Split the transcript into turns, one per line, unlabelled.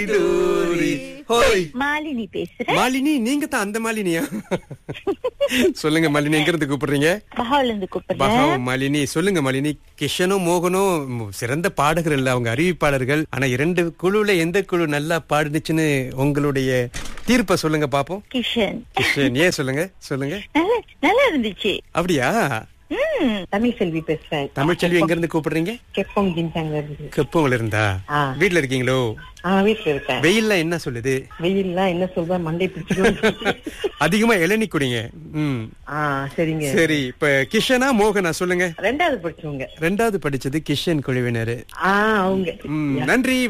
டூரி. ஹோய்
மாலினி பேசுறேன்
மாலினி நீங்க தான் அந்த மாலினியா சொல்லுங்க மாலினி எங்க இருந்து கூப்பிடுறீங்க
பஹாவ்ல இருந்து கூப்பிடுறேன்
பகவம் மாலினி சொல்லுங்க மாலினி கிஷனும் மோகனும் ம், சிறந்த பாடகர் இல்ல அவங்க அறிவிப்பாளர்கள் ஆனா இரண்டு குழுல எந்த குழு நல்லா பாடுனுச்சுன்னு உங்களுடைய தீர்ப்பை சொல்லுங்க பாப்போம்
கிஷன்
கிஷன் ஏன் சொல்லுங்க சொல்லுங்க
நல்லா நல்லா இருந்துச்சு
அப்படியா
ம்
தமிழ் செல்வி பேசுறேன்
தமிழ்ச்செல்வி எங்க இருந்து கூப்பிடுறீங்க
கெப்பம் ஜின்சாங்க இருந்து
கெப்பவங்கள இருந்தா
ஆ.
வீட்ல இருக்கீங்களோ
ஆ வீட்டுல இருக்கேன்
வெயில்ல என்ன சொல்லுது
வெயில்லாம் என்ன சொல்ற மண்டை பிடிச்சிடும்
அதிகமா இளநீ குடிங்க ம்
ஆ சரிங்க
சரி இப்ப கிஷனா மோகனா சொல்லுங்க
ரெண்டாவது படிச்சவங்க
ரெண்டாவது படிச்சது கிஷன் குழுவினர்
ஆ அவங்க
ம், நன்றி